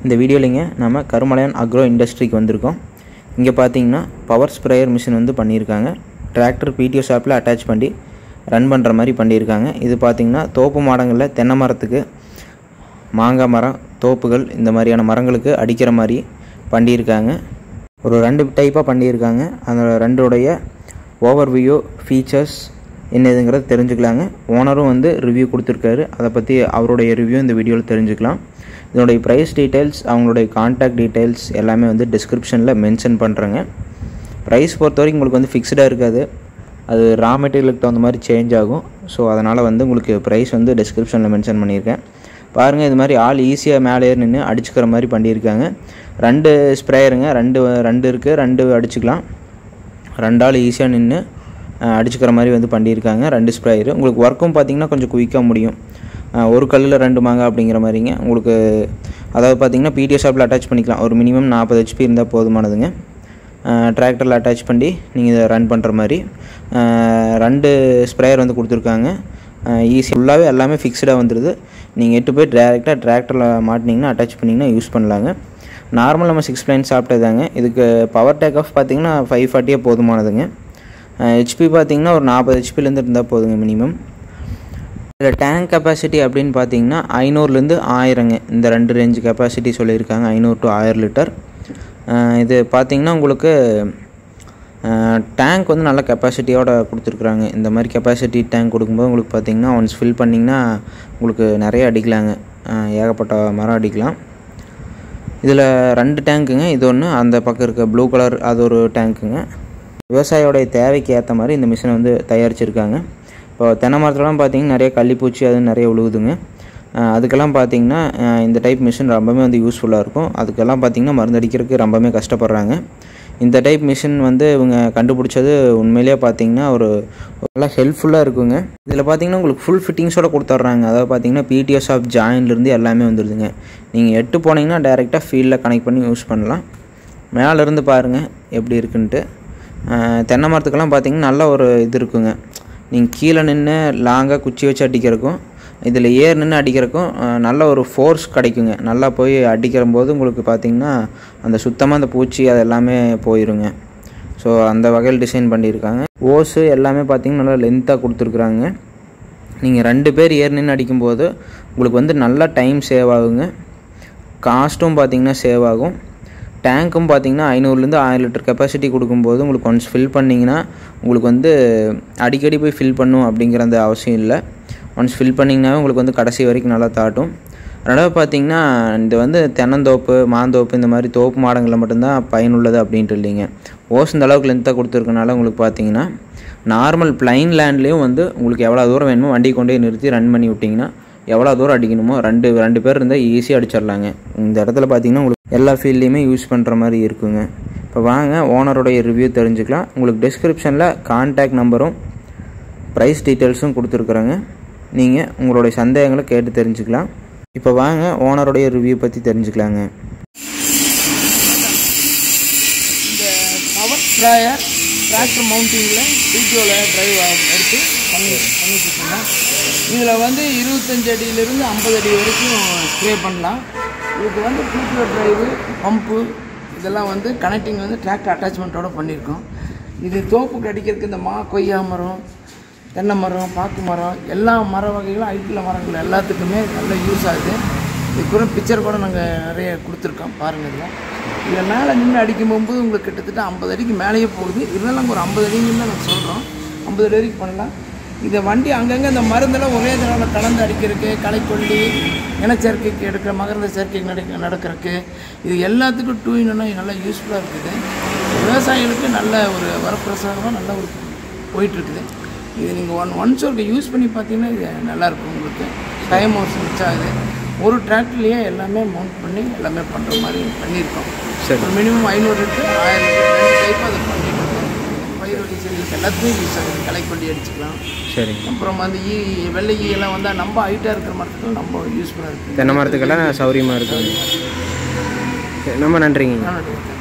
இந்த வீடியோலிங்க நம்ம கருமலையான் அக்ரோ இண்டஸ்ட்ரிக்கு வந்திருக்கோம் இங்கே பார்த்தீங்கன்னா பவர் ஸ்ப்ரேயர் மிஷின் வந்து பண்ணியிருக்காங்க டிராக்டர் பிடிஓ ஷாப்பில் அட்டாச் பண்ணி ரன் பண்ணுற மாதிரி பண்ணியிருக்காங்க இது பார்த்தீங்கன்னா தோப்பு மாடங்களில் தென்னை மரத்துக்கு மாங்காய் மரம் தோப்புகள் இந்த மாதிரியான மரங்களுக்கு அடிக்கிற மாதிரி பண்ணியிருக்காங்க ஒரு ரெண்டு டைப்பாக பண்ணியிருக்காங்க அந்த ரெண்டோடைய ஓவர் வியூ ஃபீச்சர்ஸ் என்ன இதுங்கிறத தெரிஞ்சுக்கலாங்க ஓனரும் வந்து ரிவ்யூ கொடுத்துருக்காரு அதை பற்றி அவருடைய ரிவ்யூ இந்த வீடியோவில் தெரிஞ்சுக்கலாம் இதனுடைய ப்ரைஸ் டீட்டெயில்ஸ் அவங்களுடைய கான்டாக்ட் டீட்டெயில்ஸ் எல்லாமே வந்து டிஸ்கிரிப்ஷனில் மென்ஷன் பண்ணுறேங்க ப்ரைஸ் பொறுத்த வரைக்கும் உங்களுக்கு வந்து ஃபிக்ஸ்டாக இருக்காது அது ரா மெட்டீரியலுக்கு தகுந்த மாதிரி சேஞ்ச் ஆகும் ஸோ அதனால் வந்து உங்களுக்கு ப்ரைஸ் வந்து டிஸ்கிரிப்ஷனில் மென்ஷன் பண்ணியிருக்கேன் பாருங்கள் இது மாதிரி ஆள் ஈஸியாக மேலே ஏறி நின்று அடிச்சுக்கிற மாதிரி பண்ணியிருக்காங்க ரெண்டு ஸ்ப்ரேயருங்க ரெண்டு ரெண்டு இருக்குது ரெண்டு அடிச்சுக்கலாம் ரெண்டு ஆள் ஈஸியாக நின்று அடிச்சுக்கிற மாதிரி வந்து பண்ணியிருக்காங்க ரெண்டு ஸ்ப்ரேயரு உங்களுக்கு ஒர்க்கும் பார்த்தீங்கன்னா கொஞ்சம் குயிக்காக முடியும் அஹ், ஒரு கல்லில் ரெண்டு மாங்காய் அப்படிங்கிற மாதிரிங்க உங்களுக்கு அதாவது பார்த்தீங்கன்னா பிடிஎஸ் ஷாப்பில் அட்டாச் பண்ணிக்கலாம் ஒரு மினிமம் நாற்பது ஹெச்பி இருந்தால் போதுமானதுங்க டிராக்டரில் அட்டாச் பண்ணி நீங்கள் இதை ரன் பண்ணுற மாதிரி அஹ், ரெண்டு ஸ்ப்ரேயர் வந்து கொடுத்துருக்காங்க ஈஸி ஃபுல்லாகவே எல்லாமே ஃபிக்ஸ்டாக வந்துடுது நீங்கள் எட்டு போய் டேரெக்டாக டிராக்டரில் மாட்டினீங்கன்னா அட்டாச் பண்ணிங்கன்னா யூஸ் பண்ணலாங்க நார்மல் நம்ம சிக்ஸ் பிளைன் சாப்பிட்டதாங்க இதுக்கு பவர் டேக் ஆஃப் பார்த்தீங்கன்னா ஃபைவ் ஃபார்ட்டியே போதுமானதுங்க ஹெச்பி பார்த்தீங்கன்னா ஒரு நாற்பது ஹெச்பிலேருந்து இருந்தால் போதுங்க மினிமம் இதில் டேங்க் கெப்பாசிட்டி அப்படின்னு பார்த்தீங்கன்னா ஐநூறுலேருந்து ஆயிரங்க இந்த ரெண்டு ரேஞ்சு கெப்பாசிட்டி சொல்லியிருக்காங்க ஐநூறு டு ஆயிரம் லிட்டர் இது பார்த்தீங்கன்னா உங்களுக்கு டேங்க் வந்து நல்ல கெப்பாசிட்டியோட கொடுத்துருக்குறாங்க இந்த மாதிரி கெப்பாசிட்டி டேங்க் கொடுக்கும்போது உங்களுக்கு பார்த்தீங்கன்னா ஒன்ஸ் ஃபில் பண்ணிங்கன்னா உங்களுக்கு நிறைய அடிக்கலாங்க அஹ், ஏகப்பட்ட மரம் அடிக்கலாம் இதில் ரெண்டு டேங்க்குங்க இது ஒன்று அந்த பக்கம் இருக்க ப்ளூ கலர் அது ஒரு டேங்க்குங்க விவசாயியோடைய தேவைக்கு ஏற்ற மாதிரி இந்த மிஷினை வந்து தயாரிச்சிருக்காங்க இப்போ தென்னை மரத்துலலாம் பார்த்தீங்கன்னா நிறைய கள்ளிப்பூச்சி அது நிறைய விழுகுதுங்க அஹ் அதுக்கெல்லாம் பார்த்தீங்கன்னா அஹ் இந்த டைப் மிஷின் ரொம்பவே வந்து யூஸ்ஃபுல்லாக இருக்கும் அதுக்கெல்லாம் பார்த்தீங்கன்னா மருந்து அடிக்கிறதுக்கு ரொம்பவே கஷ்டப்படுறாங்க இந்த டைப் மிஷின் வந்து இவங்க கண்டுபிடிச்சது உண்மையிலேயே பார்த்தீங்கன்னா ஒரு நல்லா ஹெல்ப்ஃபுல்லாக இருக்குங்க இதில் பார்த்தீங்கன்னா உங்களுக்கு ஃபுல் ஃபிட்டிங்ஸோட கொடுத்துட்றாங்க அதாவது பார்த்தீங்கன்னா பிடிஎஸ் ஆஃப் ஜாயின்லேருந்து எல்லாமே வந்துடுதுங்க நீங்கள் எட்டு போனீங்கன்னா டைரெக்டாக ஃபீல்டில் கனெக்ட் பண்ணி யூஸ் பண்ணலாம் மேலேருந்து பாருங்கள் எப்படி இருக்குன்ட்டு அஹ் தென்னை மரத்துக்கெல்லாம் பார்த்தீங்கன்னா நல்ல ஒரு இது இருக்குங்க நீங்கள் கீழே நின்று லாங்காக குச்சி வச்சு அடிக்கிறக்கும் இதில் ஏர் நின்று அடிக்கிறக்கும் அஹ் நல்ல ஒரு ஃபோர்ஸ் கிடைக்குங்க நல்லா போய் அடிக்கிற போது உங்களுக்கு பார்த்தீங்கன்னா அந்த சுத்தமாக அந்த பூச்சி அது எல்லாமே போயிருங்க ஸோ அந்த வகையில் டிசைன் பண்ணியிருக்காங்க ஓஸு எல்லாமே பார்த்தீங்கன்னா நல்லா லென்த்தாக கொடுத்துருக்குறாங்க நீங்கள் ரெண்டு பேர் ஏர் நின்று அடிக்கும்போது உங்களுக்கு வந்து நல்லா டைம் சேவ் ஆகுங்க காஸ்ட்டும் பார்த்தீங்கன்னா சேவ் ஆகும் டேங்க்கும் பார்த்தீங்கன்னா ஐநூறுலேருந்து ஆயிரம் லிட்டர் கெப்பாசிட்டி கொடுக்கும்போது உங்களுக்கு ஒன்ஸ் ஃபில் பண்ணிங்கன்னா உங்களுக்கு வந்து அடிக்கடி போய் ஃபில் பண்ணும் அப்படிங்கிற அந்த அவசியம் இல்லை ஒன்ஸ் ஃபில் பண்ணிங்கனாவே உங்களுக்கு வந்து கடைசி வரைக்கும் நல்லா தாட்டும் ரெண்டாவது பார்த்தீங்கன்னா இது வந்து தென்னந்தோப்பு மாந்தோப்பு இந்த மாதிரி தோப்பு மாடங்களில் மட்டும்தான் பயனுள்ளது அப்படின்ட்டு இல்லைங்க ஓஸ் இந்த அளவுக்கு லென்த்தாக கொடுத்துருக்கனால உங்களுக்கு பார்த்தீங்கன்னா நார்மல் பிளைன் லேண்ட்லேயும் வந்து உங்களுக்கு எவ்வளோ தூரம் வேணுமோ வண்டி கொண்டு போய் நிறுத்தி ரன் பண்ணி விட்டிங்கன்னா எவ்வளோ தூரம் அடிக்கணுமோ ரெண்டு ரெண்டு பேர் இருந்தால் ஈஸியாக அடிச்சிடலாங்க இந்த இடத்துல பார்த்தீங்கன்னா உங்களுக்கு எல்லா ஃபீல்ட்லேயுமே யூஸ் பண்ணுற மாதிரி இருக்குங்க இப்போ வாங்க ஓனருடைய ரிவ்யூ தெரிஞ்சுக்கலாம் உங்களுக்கு டிஸ்கிரிப்ஷனில் கான்டாக்ட் நம்பரும் ப்ரைஸ் டீட்டெயில்ஸும் கொடுத்துருக்குறேங்க நீங்கள் உங்களுடைய சந்தேகங்களை கேட்டு தெரிஞ்சுக்கலாம் இப்போ வாங்க ஓனருடைய ரிவ்யூ பற்றி தெரிஞ்சுக்கலாங்க இந்த பவர் ஸ்ப்ரேயர் டிராக்டர் மவுண்டிங்கில் வீடியோவில் ட்ரைவ் எடுத்து பண்ணி பண்ணிட்டு இருக்கோங்க இதில் வந்து இருபத்தஞ்சு அடியிலிருந்து ஐம்பது அடி வரைக்கும் ஸ்ப்ரே பண்ணலாம் இதுக்கு வந்து பிடிஓ ட்ரைவு பம்பு இதெல்லாம் வந்து கனெக்டிங் வந்து டிராக்டர் அட்டாச்மெண்ட்டோட பண்ணியிருக்கோம் இது தோப்புக்கு அடிக்கிறதுக்கு இந்த மா கொய்யா மரம் தென்னை மரம் பாக்கு மரம் எல்லா மர வகைகளும் ஐட்டில் மரங்கள் எல்லாத்துக்குமே நல்ல யூஸ் ஆகுது இது கூட பிக்சர் கூட நாங்கள் நிறைய கொடுத்துருக்கோம் பாருங்கள் இதில் இதில் மேலே நின்று அடிக்கும் போகும்போது உங்களுக்கு கிட்டத்தட்ட ஐம்பது அடிக்கு மேலேயே போகுது இருந்தாலும் நாங்கள் ஒரு ஐம்பது அடிங்கன்னு தான் நாங்கள் சொல்கிறோம் ஐம்பது அடி வரைக்கும் பண்ணலாம் இதை வண்டி அங்கங்கே இந்த மருந்தெல்லாம் ஒரே தடவை கலந்து அடிக்கிறதுக்கு களைக்கொல்லி இனச்சேர்க்கைக்கு எடுக்கிற மகரந்த சேர்க்கை நடக்க நடக்கிறதுக்கு இது எல்லாத்துக்கும் டூ இன்னா நல்லா யூஸ்ஃபுல்லாக இருக்குது விவசாயிகளுக்கு நல்ல ஒரு வரப்பிரசாதமாக நல்ல ஒரு போயிட்டுருக்குது இது நீங்கள் ஒன் ஒன்ஸ் ஒரு யூஸ் பண்ணி பார்த்தீங்கன்னா இது நல்லாயிருக்கும் உங்களுக்கு டைம் ஒரு மிச்சம் ஆகுது ஒரு டிராக்டர்லேயே எல்லாமே மவுண்ட் பண்ணி எல்லாமே பண்ணுற மாதிரி பண்ணியிருக்கோம் சரி. ஒரு மினிமம் ஐநூறு லிட்டர் ஆயிரம் லிட்டர் ரெண்டு டைப் அதை பண்ணியிருக்கோம் பயிர் வகை செடிகளுக்கு எல்லாத்துக்கும் யூஸ் ஆகுது களைக்கொல்லி அடிச்சுக்கலாம் சரிங்க அப்புறம் வந்து ஈ வெள்ளை ஈ எல்லாம் வந்தால் நம்ம ஹைட்டாக இருக்கிற மரத்துக்கு நம்ம யூஸ்ஃபுல்லாக இருக்குது தென்னை மரத்துக்கெல்லாம் சௌரியமாக இருக்குங்க சரி, ரொம்ப நன்றிங்க நன்றி